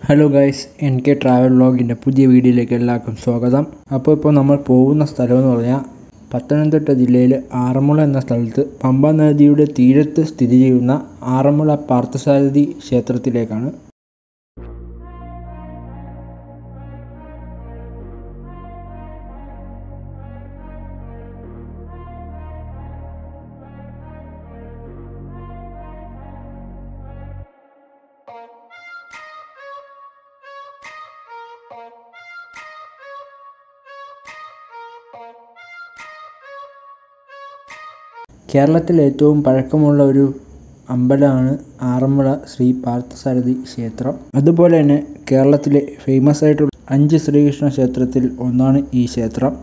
hello guys N K travel വ്ളോഗിൻ്റെ പുതിയ വീഡിയോയിലേക്ക് എല്ലാവർക്കും സ്വാഗതം അപ്പോൾ ഇപ്പോൾ നമ്മൾ പോകുന്ന സ്ഥലം എന്ന് പറഞ്ഞാൽ പത്തനംതിട്ട ജില്ലയിൽ ആറന്മുള എന്ന സ്ഥലത്ത് പമ്പ നദിയുടെ തീരത്ത് സ്ഥിതി ചെയ്യുന്ന ആറന്മുള പാർത്ഥസാരഥി ക്ഷേത്രത്തിലേക്കാണ് കേരളത്തിൽ ഏറ്റവും പഴക്കമുള്ള ഒരു അമ്പലമാണ് ആറന്മുള ശ്രീ പാർത്ഥസാരഥി ക്ഷേത്രം അതുപോലെ തന്നെ കേരളത്തിലെ ഫേമസ് ആയിട്ടുള്ള അഞ്ച് ശ്രീകൃഷ്ണ ക്ഷേത്രത്തിൽ ഒന്നാണ് ഈ ക്ഷേത്രം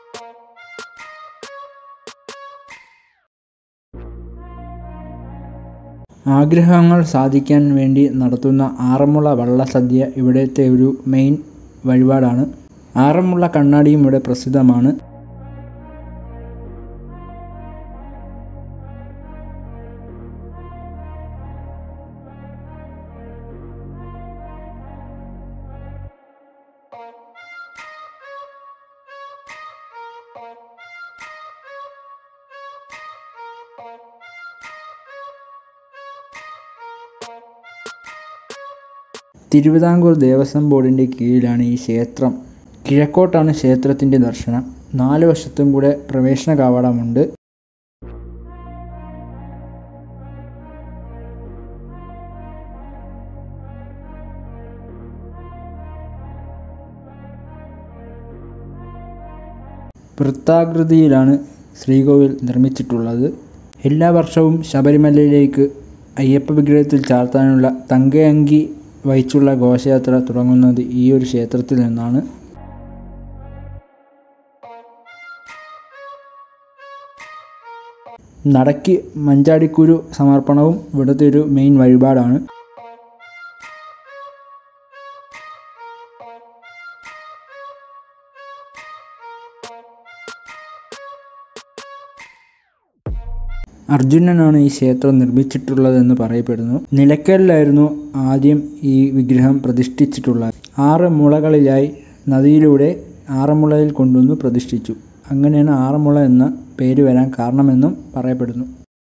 ആഗ്രഹങ്ങൾ സാധിക്കാൻ വേണ്ടി നടത്തുന്ന ആറന്മുള വള്ളസദ്യ ഇവിടുത്തെ ഒരു മെയിൻ വഴിപാടാണ് ആറന്മുള കണ്ണാടിയും ഇവിടെ പ്രസിദ്ധമാണ് തിരുവിതാംകൂർ ദേവസ്വം ബോർഡിൻ്റെ കീഴിലാണ് ഈ ക്ഷേത്രം കിഴക്കോട്ടാണ് ക്ഷേത്രത്തിൻ്റെ ദർശനം നാല് വശത്തും കൂടെ പ്രവേശന കവാടമുണ്ട് വൃത്താകൃതിയിലാണ് ശ്രീകോവിൽ നിർമ്മിച്ചിട്ടുള്ളത് എല്ലാ വർഷവും ശബരിമലയിലേക്ക് അയ്യപ്പ വിഗ്രഹത്തിൽ ചാർത്താനുള്ള തങ്കയങ്കി വഹിച്ചുള്ള ഘോഷയാത്ര തുടങ്ങുന്നത് ഈ ഒരു ക്ഷേത്രത്തിൽ നിന്നാണ് നടയ്ക്ക് മഞ്ചാടിക്കുരു സമർപ്പണവും ഇവിടുത്തെ ഒരു മെയിൻ വഴിപാടാണ് അർജുനനാണ് ഈ ക്ഷേത്രം നിർമ്മിച്ചിട്ടുള്ളതെന്ന് പറയപ്പെടുന്നു നിലയ്ക്കലിലായിരുന്നു ആദ്യം ഈ വിഗ്രഹം പ്രതിഷ്ഠിച്ചിട്ടുള്ളത് ആറ് മുളകളിലായി നദിയിലൂടെ ആറന്മുളയിൽ കൊണ്ടുവന്ന് പ്രതിഷ്ഠിച്ചു അങ്ങനെയാണ് ആറന്മുള എന്ന പേര് വരാൻ കാരണമെന്നും പറയപ്പെടുന്നു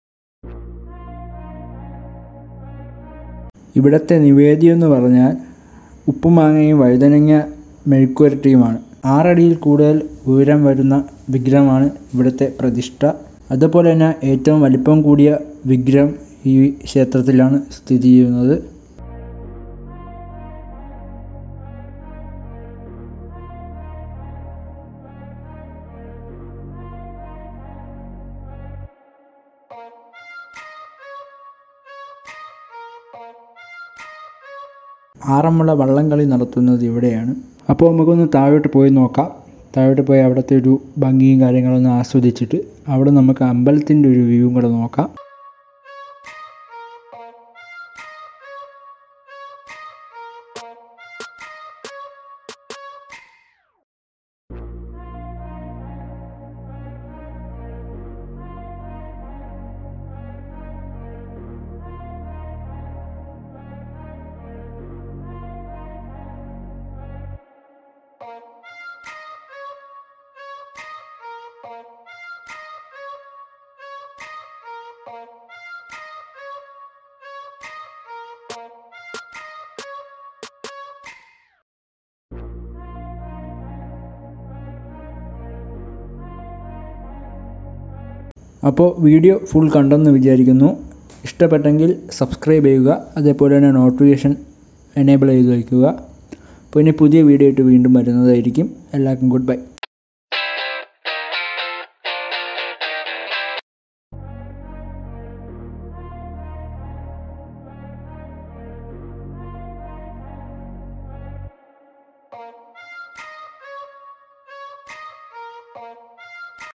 ഇവിടുത്തെ നിവേദ്യം എന്ന് പറഞ്ഞാൽ ഉപ്പുമാങ്ങയും വഴുതനങ്ങ മെഴുക്കുവരട്ടിയുമാണ് ആറടിയിൽ കൂടുതൽ ഉയരം വരുന്ന വിഗ്രഹമാണ് ഇവിടുത്തെ പ്രതിഷ്ഠ അതുപോലെ തന്നെ ഏറ്റവും വലിപ്പം കൂടിയ വിഗ്രഹം ഈ ക്ഷേത്രത്തിലാണ് സ്ഥിതി ചെയ്യുന്നത് ആറന്മുള വള്ളംകളി നടത്തുന്നത് ഇവിടെയാണ് അപ്പോൾ നമുക്കൊന്ന് താഴോട്ട് പോയി നോക്കാം താഴോട്ട് പോയി അവിടുത്തെ ഒരു ഭംഗിയും കാര്യങ്ങളൊന്ന് ആസ്വദിച്ചിട്ട് അവിടെ നമുക്ക് അമ്പലത്തിൻ്റെ ഒരു വ്യൂവും കൂടെ നോക്കാം അപ്പോൾ വീഡിയോ ഫുൾ കണ്ടെന്ന് വിചാരിക്കുന്നു ഇഷ്ടപ്പെട്ടെങ്കിൽ സബ്സ്ക്രൈബ് ചെയ്യുക അതേപോലെ തന്നെ നോട്ടിഫിക്കേഷൻ എനേബിൾ ചെയ്ത് വയ്ക്കുക അപ്പോൾ ഇനി പുതിയ വീഡിയോ ആയിട്ട് വീണ്ടും വരുന്നതായിരിക്കും എല്ലാവർക്കും ഗുഡ് ബൈ